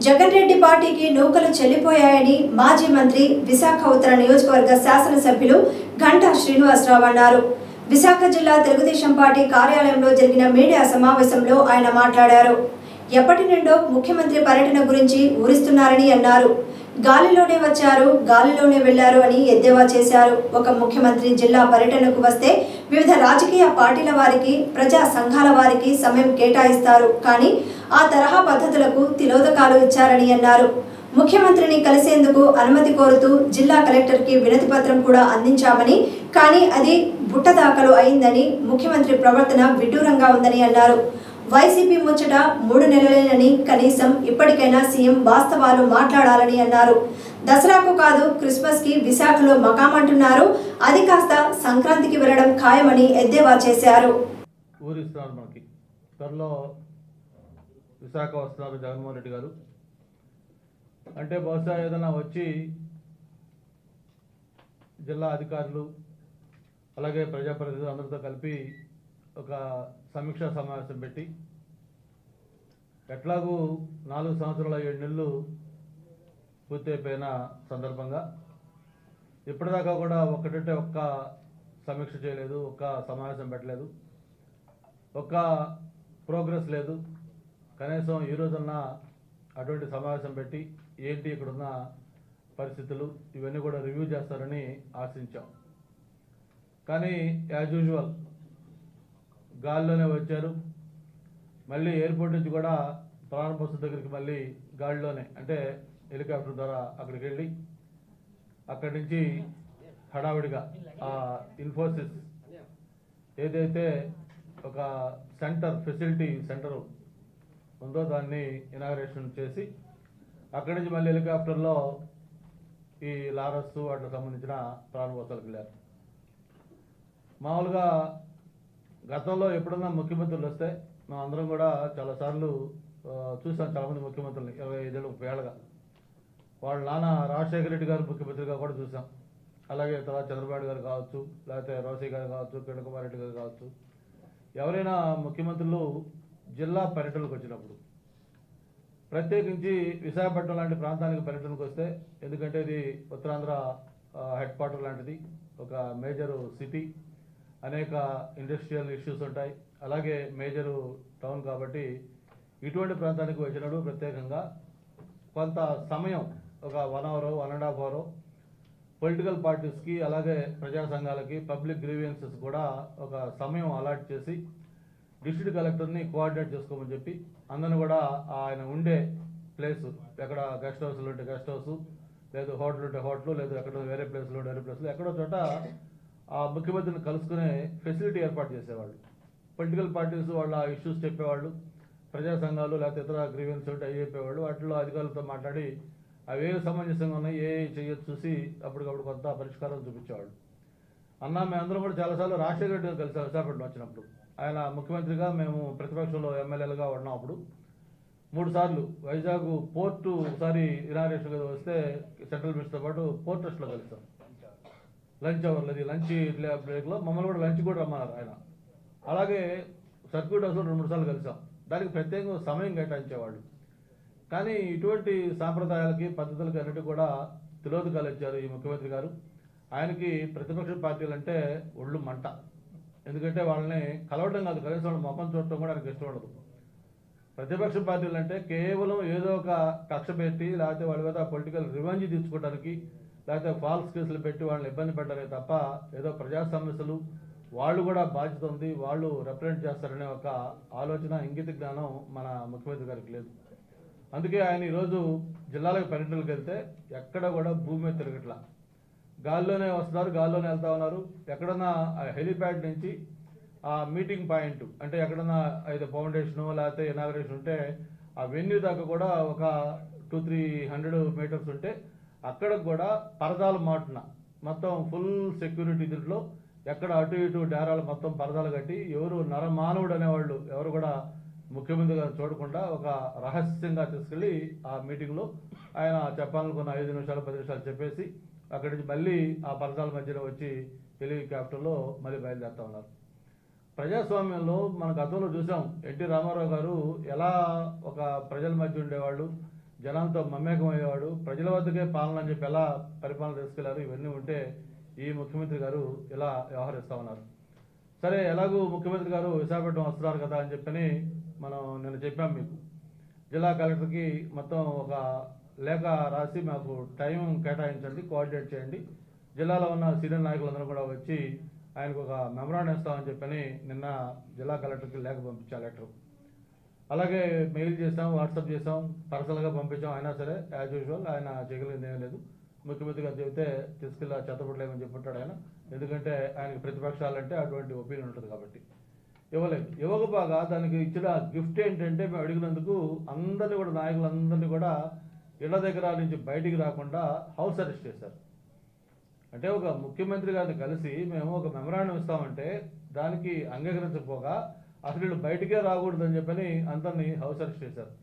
జగన్ రెడ్డి పార్టీకి నూకలు చెల్లిపోయాయని మాజీ మంత్రి విశాఖ ఉత్తర నియోజకవర్గ శాసనసభ్యులు ఘంటా శ్రీనివాసరావు అన్నారు విశాఖ జిల్లా తెలుగుదేశం పార్టీ కార్యాలయంలో జరిగిన మీడియా సమావేశంలో ఆయన మాట్లాడారు ఎప్పటి నుండో ముఖ్యమంత్రి పర్యటన గురించి ఊరిస్తున్నారని అన్నారు గాలిలోనే వచ్చారు గాలిలోనే వెళ్లారు అని ఎద్దేవా చేశారు ఒక ముఖ్యమంత్రి జిల్లా పర్యటనకు వస్తే వివిధ రాజకీయ పార్టీల వారికి ప్రజా సంఘాల వారికి సమయం కేటాయిస్తారు కానీ ఆ తరహా పద్ధతులకు తిలోదకాలు ఇచ్చారని అన్నారు ముఖ్యమంత్రిని కలిసేందుకు అనుమతి కోరుతూ జిల్లా కలెక్టర్కి వినతి పత్రం కూడా అందించామని కానీ అది బుట్టదాఖలు అయిందని ముఖ్యమంత్రి ప్రవర్తన విడ్డూరంగా ఉందని అన్నారు వైసీపీ ముచ్చట మూడు నెలలేనని కనీసం ఇప్పటికైనా సీఎం వాస్తవాలు మాట్లాడాలని అన్నారు దసరాకు కాదు క్రిస్మస్ కి విశాఖలో మకామంటున్నారు అది కాస్త సంక్రాంతికి వెళ్లడం ఖాయమని ఎద్దేవా చేశారు ఊరిస్తున్నారు మనకి త్వరలో విశాఖ వస్తున్నారు జగన్మోహన్ రెడ్డి గారు అంటే బహుశా ఏదైనా వచ్చి జిల్లా అధికారులు అలాగే ప్రజాప్రతినిధులు అందరితో కలిపి ఒక సమీక్షా సమావేశం పెట్టి ఎట్లాగూ నాలుగు సంవత్సరాల ఏడు నెలలు పూర్తయిపోయిన సందర్భంగా ఇప్పటిదాకా కూడా ఒక్కటంటే ఒక్క సమీక్ష చేయలేదు ఒక్క సమావేశం పెట్టలేదు ఒక్క ప్రోగ్రెస్ లేదు కనీసం ఈ రోజున్న అటువంటి సమావేశం పెట్టి ఏంటి ఇక్కడున్న పరిస్థితులు ఇవన్నీ కూడా రివ్యూ చేస్తారని ఆశించాం కానీ యాజ్ యూజువల్ గాలిలోనే వచ్చారు మళ్ళీ ఎయిర్పోర్ట్ నుంచి కూడా ప్రాణ బస్సు దగ్గరికి మళ్ళీ గాలిలోనే అంటే హెలికాప్టర్ ద్వారా అక్కడికి వెళ్ళి అక్కడి నుంచి హడావిడిగా ఆ ఇన్ఫోసిస్ ఏదైతే ఒక సెంటర్ ఫెసిలిటీ సెంటర్ ఉందో దాన్ని ఇనాగరేషన్ చేసి అక్కడి నుంచి మళ్ళీ హెలికాప్టర్లో ఈ లారస్ వాటికి సంబంధించిన ప్రాణవోత్సవాలకు వెళ్ళారు మామూలుగా గతంలో ఎప్పుడన్నా ముఖ్యమంత్రులు వస్తే మేము అందరం కూడా చాలాసార్లు ఆ, చూసాం చాలామంది ముఖ్యమంత్రులని ఇరవై ఐదేళ్ళు ముప్పై ఏళ్ళగా వాళ్ళ నాన్న రాజశేఖర రెడ్డి గారు ముఖ్యమంత్రిగా కూడా చూసాం అలాగే తర్వాత చంద్రబాబు గారు కావచ్చు లేకపోతే రోసయ్య గారు కావచ్చు కిరణ్ కుమార్ రెడ్డి గారు కావచ్చు ఎవరైనా ముఖ్యమంత్రులు జిల్లా పర్యటనకు వచ్చినప్పుడు ప్రత్యేకించి విశాఖపట్నం లాంటి ప్రాంతానికి పర్యటనకు వస్తే ఎందుకంటే ఇది ఉత్తరాంధ్ర హెడ్ క్వార్టర్ లాంటిది ఒక మేజర్ సిటీ అనేక ఇండస్ట్రియల్ ఇష్యూస్ ఉంటాయి అలాగే మేజర్ టౌన్ కాబట్టి ఇటువంటి ప్రాంతానికి వచ్చినప్పుడు ప్రత్యేకంగా కొంత సమయం ఒక one hour one and half hour political పార్టీస్కి అలాగే ప్రజా సంఘాలకి పబ్లిక్ గ్రీవియన్సెస్ కూడా ఒక సమయం అలాట్ చేసి డిస్ట్రిక్ట్ కలెక్టర్ని కోఆర్డినేట్ చేసుకోమని చెప్పి అందరిని కూడా ఆయన ఉండే ప్లేస్ ఎక్కడ గెస్ట్ హౌస్లు ఉంటే గెస్ట్ హౌస్ లేదు హోటల్ ఉంటే హోటల్ లేదు ఎక్కడ వేరే ప్లేస్లో ఉంటే వేరే ప్లేస్లో ఎక్కడో చోట ఆ ముఖ్యమంత్రిని కలుసుకునే ఫెసిలిటీ ఏర్పాటు చేసేవాళ్ళు పొలిటికల్ పార్టీస్ వాళ్ళ ఇష్యూస్ చెప్పేవాళ్ళు ప్రజా సంఘాలు లేకపోతే ఇతర గ్రీవెన్స్ ఉంటే అవి చెప్పేవాళ్ళు వాటిలో అధికారులతో మాట్లాడి అవి ఏ సమంజసంగా ఉన్నాయి ఏ ఏ చేయొచ్చు చూసి అప్పటికప్పుడు కొంత పరిష్కారం చూపించేవాళ్ళు అన్న మేమందరం కూడా చాలాసార్లు రాజశేఖర రెడ్డి గారు కలిసి విశాఖపట్నం వచ్చినప్పుడు ఆయన ముఖ్యమంత్రిగా మేము ప్రతిపక్షంలో ఎమ్మెల్యేలుగా ఉన్నాం అప్పుడు మూడు సార్లు వైజాగ్ పోర్టు ఒకసారి ఇనాగ్రేషన్ కదా వస్తే సెంట్రల్ మినిస్టర్తో పాటు పోర్ట్ ట్రస్ట్లో కలిసాం లంచ్ అవర్లో ఇది లంచ్ బ్రేక్లో మమ్మల్ని కూడా లంచ్ కూడా రమ్మన్నారు ఆయన అలాగే సర్క్యూట్ హౌస్లో రెండు మూడు సార్లు కలిసాం దానికి ప్రత్యేకంగా సమయం కేటాయించేవాళ్ళు కానీ ఇటువంటి సాంప్రదాయాలకి పద్ధతులకి అన్నిటి కూడా తిలోదకాలు ఇచ్చారు ఈ ముఖ్యమంత్రి గారు ఆయనకి ప్రతిపక్ష పార్టీలు అంటే ఒళ్ళు మంట ఎందుకంటే వాళ్ళని కలవడం కాదు కనీసం వాళ్ళ ముఖం చూడటం కూడా ఆయనకి ఇష్టం ఉండదు ప్రతిపక్ష పార్టీలు అంటే కేవలం ఏదో ఒక కక్ష పెట్టి లేకపోతే వాళ్ళ మీద పొలిటికల్ రివెంజ్ తీసుకోవడానికి లేకపోతే ఫాల్స్ కేసులు పెట్టి వాళ్ళని ఇబ్బంది పెట్టడమే తప్ప ఏదో ప్రజా సమస్యలు వాళ్ళు కూడా బాధ్యత ఉంది వాళ్ళు రిప్రజెంట్ చేస్తారనే ఒక ఆలోచన ఇంగిత జ్ఞానం మన ముఖ్యమంత్రి గారికి లేదు అందుకే ఆయన ఈరోజు జిల్లాలకు పర్యటనలకు వెళ్తే ఎక్కడ కూడా భూమి మీద తిరగట్లా గాల్లోనే వస్తున్నారు గాల్లోనే వెళ్తా ఉన్నారు ఎక్కడన్నా ఆ హెలిప్యాడ్ నుంచి ఆ మీటింగ్ పాయింట్ అంటే ఎక్కడన్నా అయితే ఫౌండేషన్ లేకపోతే ఇనాగరేషన్ ఉంటే ఆ వెన్యూ దాకా కూడా ఒక టూ త్రీ హండ్రెడ్ మీటర్స్ ఉంటే అక్కడ కూడా పరదాలు మాటున మొత్తం ఫుల్ సెక్యూరిటీ దీంట్లో ఎక్కడ అటు ఇటు డేరాలు మొత్తం పరదాలు కట్టి ఎవరు నరమానవుడు అనేవాళ్ళు ఎవరు కూడా ముఖ్యమంత్రి గారు చూడకుండా ఒక రహస్యంగా తీసుకెళ్ళి ఆ మీటింగ్లో ఆయన చెప్పాలనుకున్న ఐదు నిమిషాలు పది నిమిషాలు చెప్పేసి అక్కడి నుంచి మళ్ళీ ఆ పరదాల మధ్యలో వచ్చి హెలికాప్టర్లో మళ్ళీ బయలుదేరుతా ఉన్నారు ప్రజాస్వామ్యంలో మన గతంలో చూసాం ఎన్టీ రామారావు గారు ఎలా ఒక ప్రజల మధ్య ఉండేవాళ్ళు జనంతో మమేకమయ్యేవాడు ప్రజల వద్దకే పాలన అని చెప్పి ఎలా పరిపాలన తీసుకెళ్లారు ఇవన్నీ ఉంటే ఈ ముఖ్యమంత్రి గారు ఇలా వ్యవహరిస్తా ఉన్నారు సరే ఎలాగూ ముఖ్యమంత్రి గారు విశాఖపట్నం వస్తున్నారు కదా అని చెప్పని మనం నిన్న చెప్పాం మీకు జిల్లా కలెక్టర్కి మొత్తం ఒక లేఖ రాసి మాకు టైం కేటాయించండి కోఆర్డినేట్ చేయండి జిల్లాలో ఉన్న సీనియర్ నాయకులందరూ కూడా వచ్చి ఆయనకు ఒక మెమరాండం ఇస్తామని చెప్పని నిన్న జిల్లా కలెక్టర్కి లేఖ పంపించారు లెటర్ అలాగే మెయిల్ చేసాం వాట్సాప్ చేసాం పర్సనల్గా పంపించాం అయినా సరే యాజ్ యూజువల్ ఆయన చేయగలిగింది ఏం లేదు ముఖ్యమంత్రి గారు చెబితే తీసుకెళ్ళి చెత్తపడలేమని చెప్పుంటాడు ఆయన ఎందుకంటే ఆయనకి ప్రతిపక్షాలంటే అటువంటి ఒపీనియన్ ఉంటుంది కాబట్టి ఇవ్వలేదు ఇవ్వకపోగా దానికి ఇచ్చిన గిఫ్ట్ ఏంటంటే మేము అడిగినందుకు అందరినీ కూడా నాయకులందరినీ కూడా ఇళ్ల దగ్గర నుంచి బయటికి రాకుండా హౌస్ అరెస్ట్ చేశారు అంటే ఒక ముఖ్యమంత్రి గారిని కలిసి మేము ఒక మెమరాండం ఇస్తామంటే దానికి అంగీకరించకపోగా అసలు వీళ్ళు బయటికే రాకూడదని చెప్పని అందరినీ హౌస్ అరెస్ట్ చేశారు